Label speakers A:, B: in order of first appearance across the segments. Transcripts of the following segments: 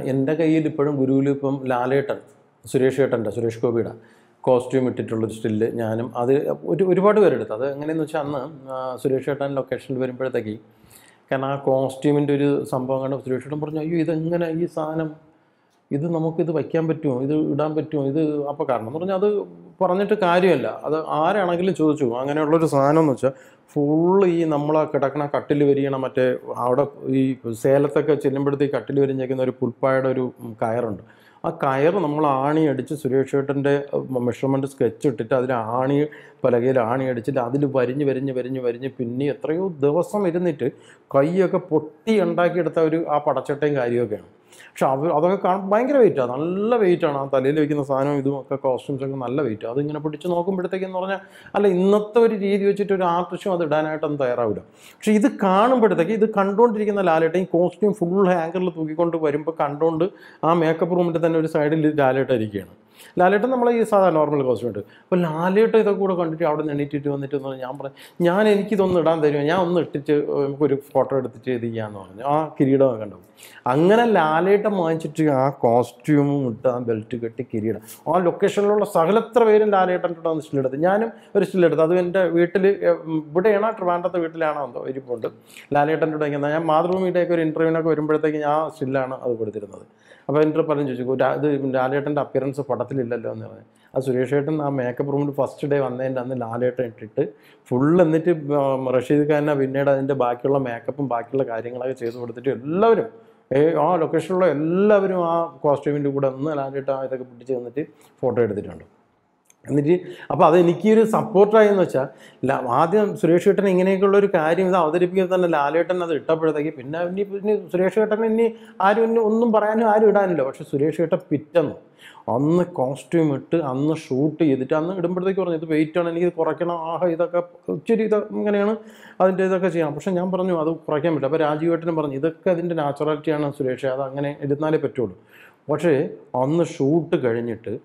A: എൻ്റെ കയ്യിൽ ഇപ്പോഴും ഗുരുവിൽ ഇപ്പം ലാലേട്ടൻ സുരേഷ് ഏട്ടൻ്റെ സുരേഷ് ഗോപിയുടെ കോസ്റ്റ്യൂം ഇട്ടിട്ടുള്ളൊരു സ്റ്റില്ല് ഞാനും അത് ഒരു ഒരുപാട് പേരെടുത്തു അത് എങ്ങനെയെന്ന് വെച്ചാൽ അന്ന് ആ, സുരേഷ് ഏട്ടൻ ലൊക്കേഷനിൽ വരുമ്പോഴത്തേക്ക് കാരണം ആ കോസ്റ്റ്യൂമിൻ്റെ ഒരു സംഭവം കണ്ട് സുരേഷ് ഏട്ടൻ പറഞ്ഞു അയ്യോ ഇതെങ്ങനെ ഈ സാധനം ഇത് നമുക്കിത് വയ്ക്കാൻ പറ്റുമോ ഇത് ഇടാൻ പറ്റുമോ ഇത് അപ്പോൾ കാരണം എന്ന് പറഞ്ഞാൽ അത് പറഞ്ഞിട്ട് കാര്യമല്ല അത് ആരാണെങ്കിലും ചോദിച്ചു അങ്ങനെയുള്ളൊരു സാധനം എന്ന് വെച്ചാൽ ഫുള്ള് ഈ നമ്മളെ കിടക്കണ കട്ടിൽ വരികണ മറ്റേ അവിടെ ഈ സേലത്തൊക്കെ ചെല്ലുമ്പോഴത്തേക്ക് കട്ടിൽ വരിഞ്ഞേക്കുന്ന ഒരു പുൽപ്പായുടെ ഒരു കയറുണ്ട് ആ കയർ നമ്മൾ ആണി അടിച്ച് സുരേഷ് ഏട്ടൻ്റെ മെഷർമെൻറ്റ് സ്കെച്ച് ഇട്ടിട്ട് അതിൽ ആണി പലകയിൽ ആണി അടിച്ചിട്ട് അതിൽ വരിഞ്ഞ് വരിഞ്ഞ് വരിഞ്ഞ് വരിഞ്ഞ് പിന്നെ എത്രയോ ദിവസം ഇരുന്നിട്ട് കൈയൊക്കെ പൊട്ടി ഉണ്ടാക്കിയെടുത്ത ഒരു ആ പടച്ചട്ടയും കാര്യമൊക്കെയാണ് പക്ഷെ അവർ അതൊക്കെ കാണാൻ ഭയങ്കര വെയിറ്റാണ് നല്ല വെയിറ്റാണ് ആ തലയിൽ വെക്കുന്ന സാധനം ഇതും ഒക്കെ കോസ്റ്റ്യൂംസ് ഒക്കെ നല്ല വെയിറ്റ് അതിങ്ങനെ പിടിച്ച് നോക്കുമ്പോഴത്തേക്കെന്ന് പറഞ്ഞാൽ അല്ല ഇന്നത്തെ ഒരു രീതി വെച്ചിട്ട് ഒരു ആർട്ടിസ്റ്റും അത് ഇടാനായിട്ടൊന്നും തയ്യാറാവില്ല പക്ഷെ ഇത് കാണുമ്പോഴത്തേക്ക് ഇത് കണ്ടുകൊണ്ടിരിക്കുന്ന ലാലേട്ടൻ ഈ കോസ്റ്റ്യൂം ഫുൾ ഹാങ്കറിൽ തൂക്കിക്കൊണ്ട് വരുമ്പോൾ കണ്ടുകൊണ്ട് ആ മേക്കപ്പ് റൂമിൻ്റെ തന്നെ ഒരു സൈഡിൽ ലാലേട്ടൻ ഇരിക്കുകയാണ് ലാലേട്ടൻ നമ്മളെ ഈ സാധാരണ നോർമൽ കോസ്റ്റ്യൂം ഉണ്ട് അപ്പോൾ ലാലേട്ടൻ ഇതൊക്കെ കൂടെ കണ്ടിട്ട് അവിടെ നിന്ന് എണീറ്റിട്ട് വന്നിട്ട് എന്ന് പറഞ്ഞാൽ ഞാൻ പറഞ്ഞു ഞാൻ എനിക്കിതൊന്ന് ഇടാൻ തരുമോ ഞാൻ ഒന്ന് ഇട്ടിട്ട് നമുക്കൊരു ഫോട്ടോ എടുത്തിട്ട് ഇത് ചെയ്യാമെന്ന് പറഞ്ഞു ആ കിരീടം കണ്ടു അങ്ങനെ ലാലേട്ടൻ വാങ്ങിച്ചിട്ട് ആ കോസ്റ്റ്യൂമും ഇട്ട് ആ ബെൽറ്റ് കെട്ടി കിരീടം ആ ലൊക്കേഷനിലുള്ള സകലത്ര പേരും ലാലേട്ടൻ്റെ വന്ന് സ്റ്റിലെടുത്ത് ഞാനും ഒരു സ്റ്റിലെടുത്ത് അത് എൻ്റെ വീട്ടിൽ ഇവിടെയാണോ ട്രിവാൻഡ്രത്തെ വീട്ടിലാണോ എന്തോ ഇരിപ്പുണ്ട് ലാലേട്ടൻ്റെ കൂടെ ഇങ്ങനെ ഞാൻ മാതൃഭൂമിയുടെയൊക്കെ ഒരു ഇൻ്റർവ്യൂവിനൊക്കെ വരുമ്പോഴത്തേക്ക് ഞാൻ ആ സ്റ്റില്ലാണ് അത് കൊടുത്തിരുന്നത് അപ്പോൾ എൻ്റെ പലരും ചോദിച്ചു "രാ- ഇത് ലാലേട്ടൻ്റെ അപ്പിയറൻസ് പടത്തിലില്ലല്ലോ എന്ന് പറഞ്ഞു ആ സുരേഷ് ഏട്ടൻ ആ മേക്കപ്പ് റൂമിൽ ഫസ്റ്റ് ഡേ വന്നതിൻ്റെ അന്ന് ലാലേട്ടൻ ഇട്ടിട്ട് ഫുൾ എന്നിട്ട് ഉം, റഷീദ് ഖാനെ പിന്നീട് അതിൻ്റെ ബാക്കിയുള്ള മേക്കപ്പും ബാക്കിയുള്ള കാര്യങ്ങളൊക്കെ ചെയ്ത് കൊടുത്തിട്ട് എല്ലാവരും ഏ ആ ലൊക്കേഷനിലുള്ള എല്ലാവരും ആ കോസ്റ്റ്യൂമിൻ്റെ കൂടെ ഒന്ന് ലാലേട്ടൻ ആ ഇതൊക്കെ പിടിച്ച് വന്നിട്ട് ഫോട്ടോ എടുത്തിട്ടുണ്ട് എന്നിട്ട് അപ്പോൾ അത് എനിക്കൊരു സപ്പോർട്ടായെന്ന് വെച്ചാൽ ല- ആദ്യം സുരേഷ് ഏട്ടൻ ഇങ്ങനെയൊക്കെയുള്ള ഒരു കാര്യം ഇത് അവതരിപ്പിക്കാൻ തന്നെ ലാലേട്ടൻ അത് ഇട്ടപ്പോഴത്തേക്ക് പിന്നെ ഇനി ഇനി സുരേഷ് ഏട്ടൻ ഇനി ആരും ഇനി ഒന്നും പറയാനും ആരും ഇടാനില്ല പക്ഷെ സുരേഷ് ഏട്ടൻ പിറ്റെന്ന് അന്ന് കോസ്റ്റ്യൂം ഇട്ട് അന്ന് ഷൂട്ട് ചെയ്തിട്ട് അന്ന് ഇടുമ്പോഴത്തേക്ക് പറഞ്ഞു ഇത് വെയിറ്റ് ആണ് എനിക്ക് ഇത് കുറയ്ക്കണം ആഹ് ഇതൊക്കെ ഇച്ചിരി ഇത് ഇങ്ങനെയാണ് അതിൻ്റെ ഇതൊക്കെ ചെയ്യാം പക്ഷെ ഞാൻ പറഞ്ഞു അത് കുറയ്ക്കാൻ പറ്റില്ല അപ്പോൾ രാജീവ് ഏട്ടനും പറഞ്ഞു ഇതൊക്കെ അതിൻ്റെ നാച്ചുറാലിറ്റിയാണ് സുരേഷ് അത് അങ്ങനെ ഇരുന്നാലേ പറ്റുള്ളൂ പക്ഷേ അന്ന് ഷൂട്ട് കഴിഞ്ഞിട്ട്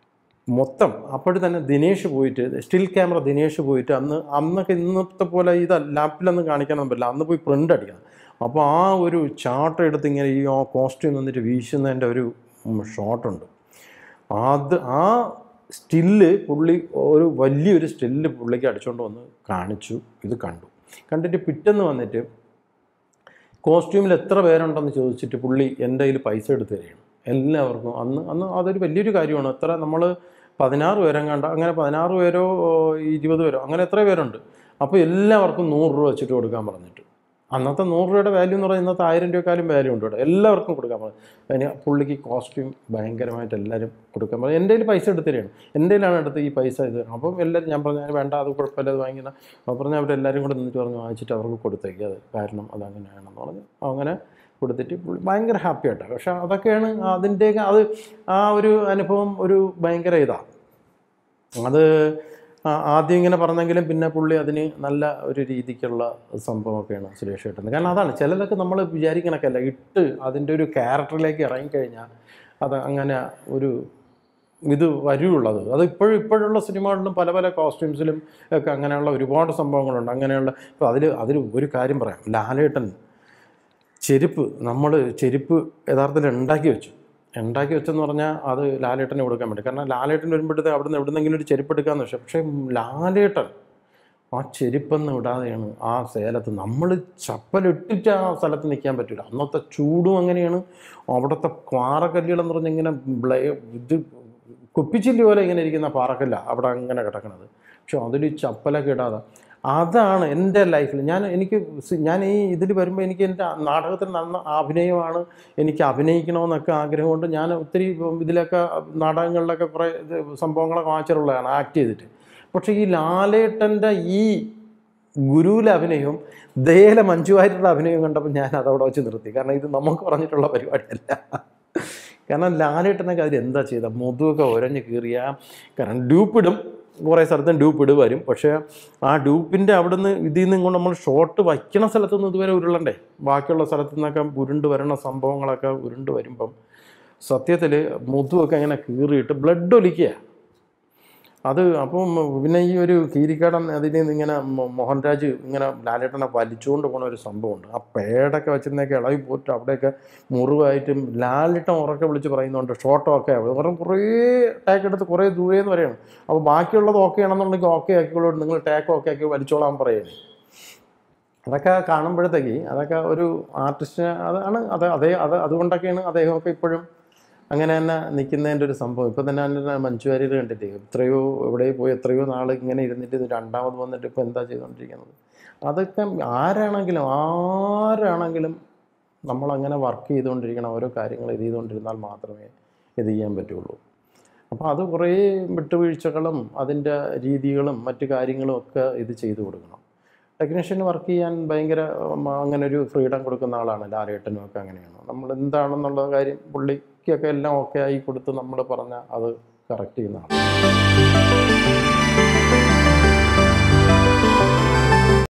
A: മൊത്തം അപ്പോഴും തന്നെ ദിനേഷ് പോയിട്ട് സ്റ്റിൽ ക്യാമറ ദിനേഷ് പോയിട്ട് അന്ന് അന്നൊക്കെ ഇന്നത്തെ പോലെ ഇത് ലാപ്പിലൊന്നും കാണിക്കാനൊന്നും പറ്റില്ല അന്ന് പോയി പ്രിൻ്റ് അടിക്കണം അപ്പോൾ ആ ഒരു ചാർട്ട് എടുത്ത് ഇങ്ങനെ ഈ ആ കോസ്റ്റ്യൂം വന്നിട്ട് വീശുന്നതിൻ്റെ ഒരു ഷോട്ടുണ്ട് അത് ആ സ്റ്റില്ല് പുള്ളി ഒരു വലിയൊരു സ്റ്റില്ല് പുള്ളിക്ക് അടിച്ചുകൊണ്ട് വന്ന് കാണിച്ചു ഇത് കണ്ടു കണ്ടിട്ട് പിറ്റെന്ന് വന്നിട്ട് കോസ്റ്റ്യൂമിൽ എത്ര പേരുണ്ടെന്ന് ചോദിച്ചിട്ട് പുള്ളി എൻ്റെ കയ്യിൽ പൈസ എടുത്ത് തരികയാണ് എല്ലാവർക്കും അന്ന് അന്ന് അതൊരു വലിയൊരു കാര്യമാണ് എത്ര നമ്മൾ പതിനാറ് പേരെങ്ങാണ്ട് അങ്ങനെ പതിനാറ് പേരോ ഓ, ഇരുപത് പേരോ അങ്ങനെ എത്ര പേരുണ്ട് അപ്പോൾ എല്ലാവർക്കും നൂറ് രൂപ വെച്ചിട്ട് കൊടുക്കാൻ പറഞ്ഞിട്ട് അന്നത്തെ നൂറ് രൂപയുടെ വാല്യൂ എന്ന് പറയുന്നത് ഇന്നത്തെ ആയിരം രൂപക്കാലും വാല്യൂ ഉണ്ട് ഇവിടെ എല്ലാവർക്കും കൊടുക്കാൻ പറഞ്ഞു അതിന് പുള്ളിക്ക് കോസ്റ്റ്യൂം ഭയങ്കരമായിട്ട് എല്ലാവരും കൊടുക്കാൻ പറഞ്ഞു എൻ്റെ കയ്യിൽ പൈസ എടുത്ത് തരികയാണ് എൻ്റെ കയ്യിലാണ് എടുത്ത് ഈ പൈസ ഇത് അപ്പം എല്ലാവരും ഞാൻ പറഞ്ഞു "അത് വേണ്ട അത് കുഴപ്പമില്ല അത് വാങ്ങിക്കുന്ന അപ്പോൾ പറഞ്ഞാൽ അവരെല്ലാവരും കൂടെ നിന്നിട്ട് പറഞ്ഞു വാങ്ങിച്ചിട്ട് അവർക്ക് കൊടുത്തേക്ക് അത് കാരണം അതങ്ങനെയാണെന്ന് പറഞ്ഞു അങ്ങനെ കൊടുത്തിട്ട് പുള്ളി ഭയങ്കര ഹാപ്പി ആയിട്ടാണ് പക്ഷെ അതൊക്കെയാണ് അതിൻ്റെയൊക്കെ അത് ആ ഒരു അനുഭവം ഒരു ഭയങ്കര ഇതാണ് അത് ആ- ആദ്യം ഇങ്ങനെ പറഞ്ഞെങ്കിലും പിന്നെ പുള്ളി അതിന് നല്ല ഒരു രീതിക്കുള്ള സംഭവമൊക്കെയാണ് സുരേഷ് ഏട്ടൻ കാരണം അതാണ് ചിലതൊക്കെ നമ്മൾ വിചാരിക്കണക്കല്ല ഇട്ട് അതിൻ്റെ ഒരു ക്യാരക്ടറിലേക്ക് ഇറങ്ങിക്കഴിഞ്ഞാൽ അത് അങ്ങനെ ഒരു ഇത് വരുള്ളത് അത് ഇപ്പോഴും ഇപ്പോഴുള്ള സിനിമകളിലും പല പല കോസ്റ്റ്യൂംസിലും ഒക്കെ അങ്ങനെയുള്ള ഒരുപാട് സംഭവങ്ങളുണ്ട് അങ്ങനെയുള്ള ഇപ്പോൾ അതിൽ അതിൽ ഒരു കാര്യം പറയാം ലാലേട്ടൻ ചെരുപ്പ് നമ്മൾ ചെരുപ്പ് യഥാർത്ഥത്തിൽ ഉണ്ടാക്കി വെച്ചു ഉണ്ടാക്കി വെച്ചെന്ന് പറഞ്ഞാൽ അത് ലാലേട്ടന് കൊടുക്കാൻ വേണ്ടി കാരണം ലാലേട്ടൻ വരുമ്പോഴത്തേക്ക് അവിടുന്ന് എവിടുന്നെങ്കിലും ഒരു ചെരുപ്പ് എടുക്കാമെന്ന് വെച്ചാൽ പക്ഷേ ലാലേട്ടൻ ആ ചെരുപ്പൊന്നും ഇടാതെയാണ് ആ സേലത്ത് നമ്മൾ ചപ്പലിട്ടിട്ട് ആ സ്ഥലത്ത് നിൽക്കാൻ പറ്റില്ല അന്നത്തെ ചൂടും അങ്ങനെയാണ് അവിടുത്തെ പാറക്കല്ലുകളെന്ന് പറഞ്ഞാൽ ഇങ്ങനെ ബ്ലേ ഇത് കുപ്പിച്ചില്ലി പോലെ ഇങ്ങനെ ഇരിക്കുന്ന പാറക്കല്ല അവിടെ അങ്ങനെ കിടക്കണത് പക്ഷെ അതിൽ ചപ്പലൊക്കെ ഇടാതെ അതാണ് എൻ്റെ ലൈഫിൽ ഞാൻ എനിക്ക് സി- ഞാൻ ഈ ഇതിൽ വരുമ്പോൾ എനിക്ക് എൻ്റെ നാടകത്തിൽ നടന്ന അഭിനയമാണ് എനിക്ക് അഭിനയിക്കണമെന്നൊക്കെ ആഗ്രഹമുണ്ട് ഞാൻ ഒത്തിരി ഇതിലൊക്കെ നാടകങ്ങളിലൊക്കെ കുറേ ഇത് സംഭവങ്ങളൊക്കെ വാങ്ങിച്ചിട്ടുള്ളതാണ് ആക്ട് ചെയ്തിട്ട് പക്ഷേ ഈ ലാലേട്ടൻ്റെ ഈ ഗുരുവിലെ അഭിനയവും ദയയിലെ മഞ്ജുവായിട്ടുള്ള അഭിനയവും കണ്ടപ്പോൾ ഞാൻ അതവിടെ വെച്ച് നിർത്തി കാരണം ഇത് നമുക്ക് പറഞ്ഞിട്ടുള്ള പരിപാടിയല്ല കാരണം ലാലേട്ടനൊക്കെ അതിൽ എന്താ ചെയ്ത മുതുകൊക്കെ ഒരഞ്ഞ് കീറിയ കാരണം ഡ്യൂപ്പിടും കുറേ സ്ഥലത്തും ഡ്യൂപ്പിട് വരും പക്ഷേ ആ ഡ്യൂപ്പിൻ്റെ അവിടെ നിന്ന് ഇതിൽ നിന്ന് കൊണ്ട് നമ്മൾ ഷോട്ട് വയ്ക്കണ സ്ഥലത്തുനിന്ന് ഇതുവരെ ഉരുളണ്ടേ ബാക്കിയുള്ള സ്ഥലത്തു നിന്നൊക്കെ ഉരുണ്ട് വരണ സംഭവങ്ങളൊക്കെ ഉരുണ്ട് വരുമ്പം സത്യത്തിൽ മുതുവൊക്കെ ഇങ്ങനെ കീറിയിട്ട് ബ്ലഡ് ഒലിക്കുക അത് അപ്പം പിന്നെ ഈ ഒരു കീരിക്കാടൻ അതിൽ നിന്ന് ഇങ്ങനെ മോ- മോഹൻരാജ് ഇങ്ങനെ ലാലേട്ടനെ വലിച്ചുകൊണ്ട് പോണ ഒരു സംഭവമുണ്ട് ആ പേടൊക്കെ വെച്ചിരുന്നൊക്കെ ഇളകി പോയിട്ട് അവിടെയൊക്കെ മുറിവായിട്ടും ലാലേട്ടൻ ഉറക്കെ വിളിച്ച് പറയുന്നുണ്ട് ഷോട്ടോ ഒക്കെ കാരണം കുറേ ടാക്ക് എടുത്ത് കുറേ ദൂരെ എന്ന് പറയണം അപ്പോൾ ബാക്കിയുള്ളത് ഓക്കെ ആണെന്നുണ്ടെങ്കിൽ ഓക്കെ ആക്കിക്കോളൂ നിങ്ങൾ ടാക്ക് ഓക്കെ ആക്കി വലിച്ചോളാൻ പറയുന്നത് അതൊക്കെ കാണുമ്പോഴത്തേക്ക് അതൊക്കെ ഒരു ആർട്ടിസ്റ്റിന് അതാണ് അത് അതേ അത് അതുകൊണ്ടൊക്കെയാണ് അദ്ദേഹമൊക്കെ ഇപ്പോഴും അങ്ങനെ തന്നെ നിൽക്കുന്നതിൻ്റെ ഒരു സംഭവം ഇപ്പം തന്നെ എൻ്റെ മഞ്ജു വാര്യർ കണ്ടിട്ട് എത്രയോ എവിടെ പോയി എത്രയോ നാൾ ഇങ്ങനെ ഇരുന്നിട്ട് ഇത് രണ്ടാമത് വന്നിട്ട് ഇപ്പോൾ എന്താ ചെയ്തുകൊണ്ടിരിക്കുന്നത് അതൊക്കെ ആരാണെങ്കിലും ആരാണെങ്കിലും നമ്മളങ്ങനെ വർക്ക് ചെയ്തുകൊണ്ടിരിക്കണം ഓരോ കാര്യങ്ങൾ ഇത് ചെയ്തുകൊണ്ടിരുന്നാൽ മാത്രമേ ഇത് ചെയ്യാൻ പറ്റുള്ളൂ അപ്പോൾ അത് കുറേ വിട്ടുവീഴ്ചകളും അതിൻ്റെ രീതികളും മറ്റു കാര്യങ്ങളും ഒക്കെ ഇത് ചെയ്തു കൊടുക്കണം ടെക്നീഷ്യന് വർക്ക് ചെയ്യാൻ ഭയങ്കര ഉം, അങ്ങനെ ഒരു ഫ്രീഡം കൊടുക്കുന്ന ആളാണ് ലാലേട്ടനും ഒക്കെ അങ്ങനെയാണ് നമ്മൾ എന്താണെന്നുള്ള കാര്യം പുള്ളിക്കൊക്കെ എല്ലാം ഓക്കെ ആയി കൊടുത്ത് നമ്മൾ പറഞ്ഞാൽ അത് കറക്റ്റ് ചെയ്യുന്ന ആളാണ്